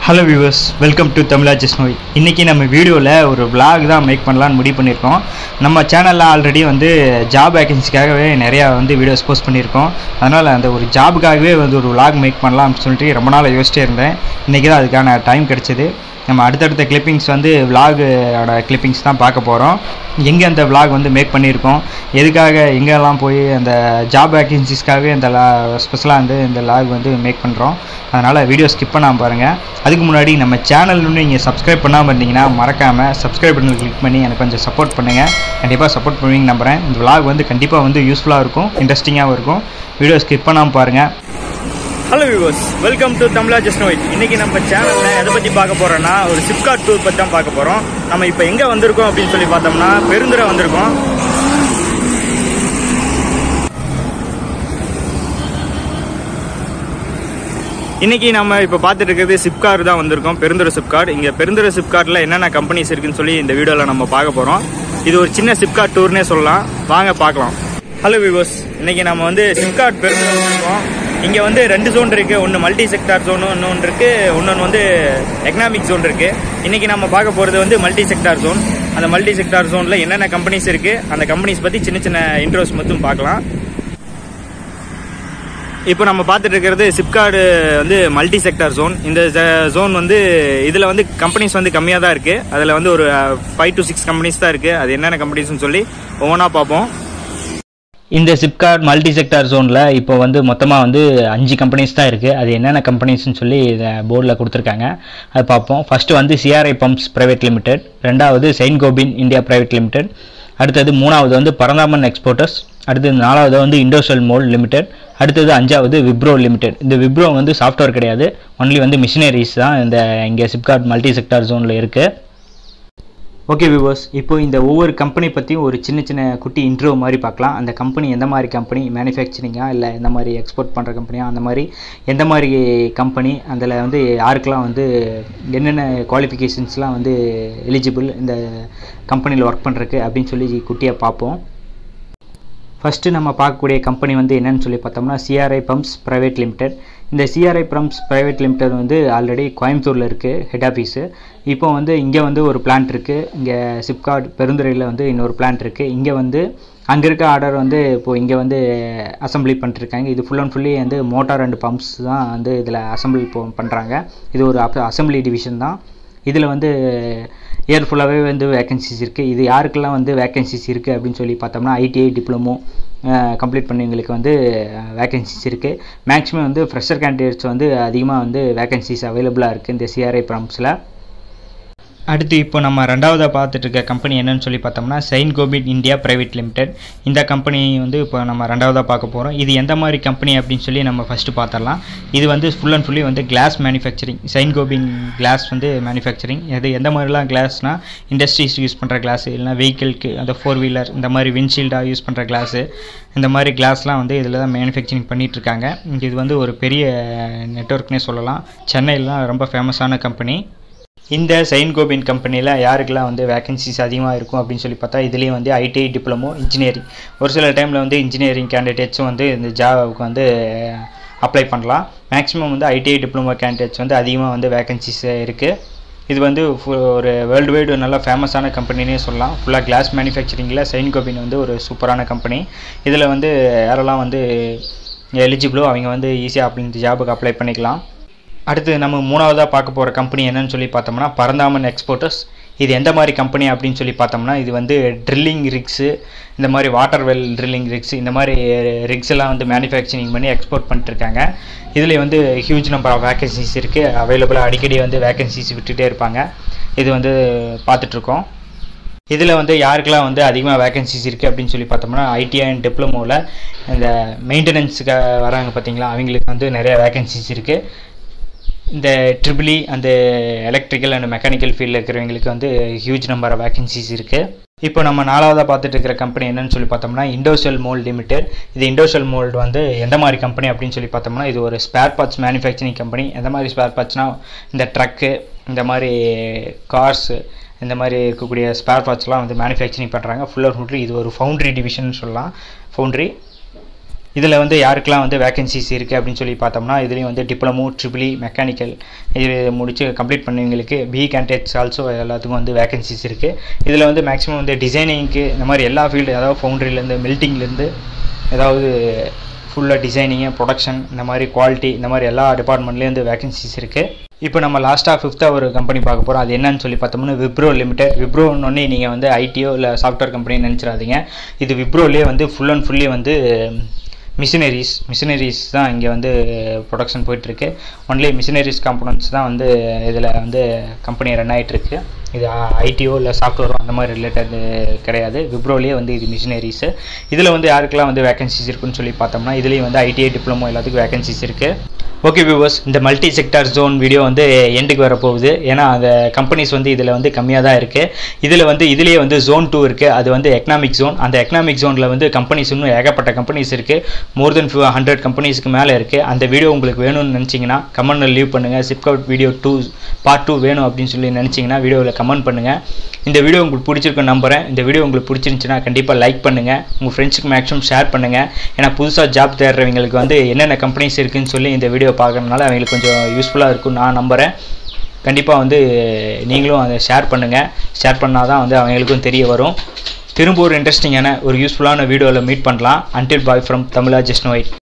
hello viewers welcome to தமிழா ஜஸ்னோய் இன்றைக்கி நம்ம வீடியோவில் ஒரு vlog தான் மேக் பண்ணலான்னு முடிவு பண்ணியிருக்கோம் நம்ம சேனலில் ஆல்ரெடி வந்து ஜாப் வேகன்சிக்காகவே நிறையா வந்து வீடியோஸ் போஸ்ட் பண்ணியிருக்கோம் அதனால் அந்த ஒரு ஜாபுக்காகவே வந்து ஒரு vlog மேக் பண்ணலாம் அப்படின்னு சொல்லிட்டு ரொம்ப நாள் யோசிச்சிட்டே இருந்தேன் இன்றைக்கி தான் அதுக்கான டைம் கிடச்சிது நம்ம அடுத்தடுத்த கிளிப்பிங்ஸ் வந்து விலாகோட கிளிப்பிங்ஸ் தான் பார்க்க போகிறோம் எங்கே அந்த vlog வந்து மேக் பண்ணியிருக்கோம் எதுக்காக எங்கெல்லாம் போய் அந்த ஜாப் வேகன்சிஸ்க்காகவே அந்த ஸ்பெஷலாக வந்து இந்த vlog வந்து மேக் பண்ணுறோம் அதனால் வீடியோ ஸ்கிப் பண்ணாமல் பாருங்கள் அதுக்கு முன்னாடி நம்ம சேனல் இன்னும் நீங்கள் சப்ஸ்கிரைப் பண்ணாமல் இருந்தீங்கன்னா மறக்காமல் சப்ஸ்கிரைப் பண்ணி கிளிக் பண்ணி எனக்கு கொஞ்சம் சப்போர்ட் பண்ணுங்கள் கண்டிப்பாக சப்போர்ட் பண்ணுவீங்க நம்புகிறேன் இந்த vlog வந்து கண்டிப்பாக வந்து யூஸ்ஃபுல்லாக இருக்கும் இன்ட்ரெஸ்டிங்காகவும் இருக்கும் வீடியோ ஸ்கிப் பண்ணாமல் பாருங்கள் ஹலோ வியூவர்ஸ் வெல்கம் டு தமிழா ஜஸ்னோய் இன்னைக்கு நம்ம சேனலில் எதை பற்றி பார்க்க போகிறோன்னா ஒரு சிப்காட் டூர் பற்றி தான் பார்க்க போகிறோம் நம்ம இப்போ எங்கே வந்திருக்கோம் அப்படின்னு சொல்லி பார்த்தோம்னா பெருந்துறை வந்திருக்கோம் இன்னைக்கு நம்ம இப்போ பார்த்துட்டு இருக்கிறது சிப்கார் தான் வந்திருக்கோம் பெருந்துறை சிப்கார்ட் இங்கே பெருந்துறை சிப்கார்ட்டில் என்னென்ன கம்பெனிஸ் இருக்குன்னு சொல்லி இந்த வீடியோவில் நம்ம பார்க்க போகிறோம் இது ஒரு சின்ன சிப்கார்ட் டூர்னே சொல்லலாம் வாங்க பார்க்கலாம் ஹலோ விவோஸ் இன்னைக்கு நம்ம வந்து சிப்கார்ட் பெருந்துறை வந்திருக்கோம் இங்கே வந்து ரெண்டு ஜோன் இருக்கு ஒன்று மல்டி செக்டார் ஜோனு இன்னொன்று இருக்கு இன்னொன்று வந்து எக்கனாமிக் ஜோன் இருக்கு இன்னைக்கு நம்ம பார்க்க போகிறது வந்து மல்டி செக்டார் ஜோன் அந்த மல்டி செக்டார் ஜோனில் என்னென்ன கம்பெனிஸ் இருக்கு அந்த கம்பெனிஸ் பற்றி சின்ன சின்ன இன்ட்ரோஸ் மட்டும் பார்க்கலாம் இப்போ நம்ம பார்த்துட்டு இருக்கிறது சிப்கார்டு வந்து மல்டி செக்டார் ஜோன் இந்த ஜோன் வந்து இதில் வந்து கம்பெனிஸ் வந்து கம்மியாக தான் இருக்குது அதில் வந்து ஒரு ஃபைவ் டு சிக்ஸ் கம்பெனிஸ் தான் இருக்குது அது என்னென்ன கம்பெனிஸ்னு சொல்லி ஒவ்வொன்றா பார்ப்போம் இந்த சிப்கார்ட் மல்டி செக்டார் ஜோனில் இப்போ வந்து மொத்தமாக வந்து அஞ்சு கம்பெனிஸ் தான் இருக்குது அது என்னென்ன கம்பெனிஸ்னு சொல்லி போர்டில் கொடுத்துருக்காங்க அது பார்ப்போம் ஃபஸ்ட்டு வந்து சிஆர்ஐ பம்ப்ஸ் பிரைவேட் லிமிடெட் ரெண்டாவது Saint Gobain India private limited அடுத்தது மூணாவது வந்து பரந்தாமன் எக்ஸ்போர்ட்டர்ஸ் அடுத்தது நாலாவது வந்து இண்டோசல் மோல் லிமிடெட் அடுத்தது அஞ்சாவது விப்ரோ லிமிடெட் இந்த விப்ரோ வந்து சாஃப்ட்வேர் கிடையாது ஒன்லி வந்து மிஷினரிஸ் தான் இந்த இங்கே சிப்கார்ட் மல்டி செக்டார் ஜோனில் இருக்குது ஓகே வியூவர்ஸ் இப்போ இந்த ஒவ்வொரு கம்பெனி பற்றியும் ஒரு சின்ன சின்ன குட்டி இன்ட்ரோ மாதிரி பார்க்கலாம் அந்த கம்பெனி எந்த மாதிரி கம்பெனி மேனுஃபேக்சரிங்கா இல்லை எந்த மாதிரி எக்ஸ்போர்ட் பண்ணுற கம்பெனியா அந்த மாதிரி எந்த மாதிரி கம்பெனி அதில் வந்து யாருக்கெல்லாம் வந்து என்னென்ன குவாலிஃபிகேஷன்ஸ்லாம் வந்து எலிஜிபிள் இந்த கம்பெனியில் ஒர்க் பண்ணுறக்கு அப்படின்னு சொல்லி குட்டியாக பார்ப்போம் ஃபஸ்ட்டு நம்ம பார்க்கக்கூடிய கம்பெனி வந்து என்னன்னு சொல்லி பார்த்தோம்னா சிஆர்ஐ பம்ப்ஸ் ப்ரைவேட் லிமிடெட் இந்த சிஆர்ஐ பம்ப்ஸ் ப்ரைவேட் லிமிடெட் வந்து ஆல்ரெடி கோயம்புத்தூரில் இருக்குது ஹெட் ஆஃபீஸு இப்போ வந்து இங்கே வந்து ஒரு பிளான்ட் இருக்குது இங்கே சிப்கார்ட் பெருந்துறையில் வந்து இன்னொரு பிளான்ட் இருக்குது இங்கே வந்து அங்கே இருக்க ஆர்டர் வந்து இப்போது இங்கே வந்து அசம்பிளி பண்ணிட்டுருக்காங்க இது ஃபுல் அண்ட் ஃபுல்லி வந்து மோட்டார் அண்ட் பம்ப்ஸ் தான் வந்து இதில் அசம்பிளி பண்ணுறாங்க இது ஒரு அசம்பிளி டிவிஷன் தான் இதில் வந்து இயர் ஃபுல்லாகவே வந்து வேகன்சிஸ் இருக்குது இது யாருக்கெல்லாம் வந்து வேகன்சிஸ் இருக்குது அப்படின்னு சொல்லி பார்த்தோம்னா ஐடிஐ டிப்ளமோ கம்ப்ளீட் பண்ணவங்களுக்கு வந்து வேகன்சிஸ் இருக்குது மேக்ஸிமம் வந்து ஃப்ரெஷர் கேண்டிடேட்ஸ் வந்து அதிகமாக வந்து வேகன்சிஸ் அவைலபிளாக இருக்குது இந்த சிஆர்ஐ ப்ராம்ஸில் அடுத்து இப்போ நம்ம ரெண்டாவதாக பார்த்துட்டு இருக்க கம்பெனி என்னன்னு சொல்லி பார்த்தோம்னா Saint Gobain India private limited இந்த கம்பெனி வந்து இப்போ நம்ம ரெண்டாவதாக பார்க்க போகிறோம் இது எந்த மாதிரி கம்பெனி அப்படின்னு சொல்லி நம்ம ஃபஸ்ட்டு பார்த்துடலாம் இது வந்து ஃபுல் அண்ட் ஃபுல்லி வந்து glass manufacturing Saint Gobain glass வந்து மேனுஃபேக்சரிங் இது எந்த மாதிரிலாம் கிளாஸ்னால் இண்டஸ்ட்ரீஸ் யூஸ் பண்ணுற கிளாஸ் இல்லைனா வெஹிக்கிள்க்கு அந்த ஃபோர் வீலர் இந்த மாதிரி விண்ட்ஷீல்டாக யூஸ் பண்ணுற கிளாஸு இந்த மாதிரி கிளாஸ்லாம் வந்து இதில் தான் மேனுஃபேக்சரிங் பண்ணிகிட்ருக்காங்க இது வந்து ஒரு பெரிய நெட்ஒர்க்னே சொல்லலாம் சென்னையிலாம் ரொம்ப ஃபேமஸான கம்பெனி இந்த செயின்ட் கோபின் கம்பெனியில் யாருக்கெல்லாம் வந்து வேகன்சிஸ் அதிகமாக இருக்கும் அப்படின்னு சொல்லி பார்த்தா இதுலேயும் வந்து ஐடிஐ டிப்ளமோ இன்ஜினியரிங் ஒரு சில டைமில் வந்து இன்ஜினியரிங் கேண்டிடேட்ஸும் வந்து இந்த ஜாபுக்கு வந்து அப்ளை பண்ணலாம் மேக்ஸிமம் வந்து ஐடிஐ டிப்ளமோ கேண்டிடேட்ஸ் வந்து அதிகமாக வந்து வேகன்சிஸ் இருக்குது இது வந்து ஒரு வேர்ல்டு வைடு நல்ல ஃபேமஸான கம்பெனினே சொல்லலாம் ஃபுல்லாக கிளாஸ் மேனுஃபேக்சரிங்கில் செயின்ட் கோபின் வந்து ஒரு சூப்பரான கம்பெனி இதில் வந்து யாரெல்லாம் வந்து எலிஜிபிளோ அவங்க வந்து ஈஸியாக அப்படி இந்த ஜாபுக்கு அப்ளை பண்ணிக்கலாம் அடுத்து நம்ம மூணாவதாக பார்க்க போகிற கம்பெனி என்னன்னு சொல்லி பார்த்தோம்னா பரந்தாமன் எக்ஸ்போர்ட்டர்ஸ் இது எந்த மாதிரி கம்பெனி அப்படின்னு சொல்லி பார்த்தோம்னா இது வந்து ட்ரில்லிங் ரிக்ஸு இந்த மாதிரி வாட்டர் வெல் ட்ரில்லிங் ரிக்ஸ் இந்த மாதிரி ரிக்ஸ் எல்லாம் வந்து மேனுஃபேக்சரிங் பண்ணி எக்ஸ்போர்ட் பண்ணிட்டுருக்காங்க இதில் வந்து ஹியூஜ் நம்பர் ஆஃப் வேகன்சிஸ் இருக்குது அவைலபிளாக அடிக்கடி வந்து வேகன்சிஸ் விட்டுகிட்டே இருப்பாங்க இது வந்து பார்த்துட்ருக்கோம் இதில் வந்து யாருக்கெல்லாம் வந்து அதிகமாக வேகன்சிஸ் இருக்குது அப்படின்னு சொல்லி பார்த்தோம்னா ஐடிஐ அண்ட் டிப்ளமோவில் இந்த மெயின்டெனன்ஸுக்கு வராங்க பார்த்தீங்களா அவங்களுக்கு வந்து நிறைய வேகன்சிஸ் இருக்குது இந்த ட்ரிபிளி அந்த எலக்ட்ரிக்கல் அண்ட் மெக்கானிக்கல் ஃபீல்டில் இருக்கிறவங்களுக்கு வந்து ஹியூஜ் நம்பர் ஆஃப் வேகன்சிஸ் இருக்குது இப்போ நம்ம நாலாவதாக பார்த்துட்டு இருக்கிற கம்பெனி என்னன்னு சொல்லி பார்த்தோம்னா இண்டோசல் மோல்ட் லிமிடெட் இது இண்டோசல் மோல்டு வந்து எந்த மாதிரி கம்பெனி அப்படின்னு சொல்லி பார்த்தோம்னா இது ஒரு ஸ்பேர் பார்ட்ஸ் மேனுஃபேக்சரிங் கம்பெனி எந்த மாதிரி ஸ்பேர் பார்ட்ஸ்னால் இந்த ட்ரக்கு இந்த மாதிரி கார்ஸு இந்த மாதிரி இருக்கக்கூடிய ஸ்பேர் பார்ட்ஸ்லாம் வந்து மேனுஃபேக்சரிங் பண்ணுறாங்க ஃபுல் அண்ட் ஃபுல்லி இது ஒரு ஃபவுண்ட்ரி டிவிஷன் சொல்லலாம் ஃபவுண்ட்ரி இதில் வந்து யாருக்கெல்லாம் வந்து வேகன்சிஸ் இருக்குது அப்படின்னு சொல்லி பார்த்தோம்னா இதுலேயும் வந்து டிப்ளமோ ட்ரிபிளி மெக்கானிக்கல் இது முடிச்சு கம்ப்ளீட் பண்ணவங்களுக்கு பி கேண்டேட்ஸ் ஆல்சோ எல்லாத்துக்கும் வந்து வேகன்சிஸ் இருக்குது இதில் வந்து மேக்ஸிமம் வந்து டிசைனிங்க்கு இந்த மாதிரி எல்லா ஃபீல்டு அதாவது ஃபவுண்ட்ரிலேருந்து மெல்ட்டிங்லேருந்து ஏதாவது ஃபுல்லாக டிசைனிங்கு ப்ரொடக்ஷன் இந்த மாதிரி குவாலிட்டி இந்த மாதிரி எல்லா டிபார்ட்மெண்ட்லேயும் வந்து வேகன்சிஸ் இருக்குது இப்போ நம்ம லாஸ்ட்டாக ஃபிஃப்த்தாக ஒரு கம்பெனி பார்க்க போகிறோம் அது என்னன்னு சொல்லி பார்த்தோம்னா விப்ரோ லிமிடெட் விப்ரோன்னு நீங்கள் வந்து ஐடியோ இல்லை சாஃப்ட்வேர் கம்பெனி நினச்சிடாதீங்க இது விப்ரோலேயே வந்து ஃபுல் அண்ட் ஃபுல்லி வந்து மிஷினரிஸ் மிஷினரிஸ் தான் இங்கே வந்து ப்ரொடக்ஷன் போயிட்டுருக்கு ஒன்லி மிஷினரிஸ் காம்பனன்ட்ஸ் தான் வந்து இதில் வந்து கம்பெனி ரன் ஆகிட்டுருக்கு இது ஐடிஓ இல்லை சாஃப்ட்வேரோ அந்த மாதிரி ரிலேட்டட் கிடையாது விப்ரோலேயே வந்து இது மிஷினரிஸு இதில் வந்து யாருக்கெல்லாம் வந்து வேகன்சிஸ் இருக்குன்னு சொல்லி பார்த்தோம்னா இதுலேயும் வந்து ஐடிஐ டிப்ளமோ எல்லாத்துக்கும் வேகன்சிஸ் இருக்குது ஓகே வியூவர்ஸ் இந்த மல்டி செக்டார் ஜோன் வீடியோ வந்து எண்டுக்கு வரப்போகுது ஏன்னா அந்த கம்பெனிஸ் வந்து இதில் வந்து கம்மியாக தான் இருக்குது இதில் வந்து இதுலேயே வந்து ஜோன் டூ இருக்குது அது வந்து எக்கனாமிக் ஜோன் அந்த எக்கனாமிக் ஜோனில் வந்து கம்பெனிஸ் இன்னும் ஏகப்பட்ட கம்பெனிஸ் இருக்குது மோர் தென் ஃபியூ ஹண்ட்ரட் கம்பெனிஸ்க்கு மேலே இருக்குது அந்த வீடியோ உங்களுக்கு வேணும்னு நினச்சிங்கன்னா கமெண்டில் லீவ் பண்ணுங்கள் SIPCOT video two part two வேணும் அப்படின்னு சொல்லி நினச்சிங்கன்னா வீடியோவில் கமெண்ட் பண்ணுங்கள் இந்த வீடியோ உங்களுக்கு பிடிச்சிருக்க நம்புறேன் இந்த வீடியோ உங்களுக்கு பிடிச்சிருந்துச்சுன்னா கண்டிப்பாக லைக் பண்ணுங்கள் உங்கள் ஃப்ரெண்ட்ஸுக்கு மேக்ஸிமம் ஷேர் பண்ணுங்கள் ஏன்னா புதுசாக ஜாப் தேடுறவங்களுக்கு வந்து என்னென்ன கம்பெனிஸ் இருக்குன்னு சொல்லி இந்த வீடியோ பார்க்கறதுனால அவங்களுக்கு கொஞ்சம் யூஸ்ஃபுல்லாக இருக்கும் நான் நம்புகிறேன் கண்டிப்பாக வந்து நீங்களும் அதை ஷேர் பண்ணுங்கள் ஷேர் பண்ணால் தான் வந்து அவங்களுக்கும் தெரிய வரும் திரும்ப ஒரு இன்ட்ரெஸ்டிங்கான ஒரு யூஸ்ஃபுல்லான வீடியோவில் மீட் பண்ணலாம் until bye from Tamizha just white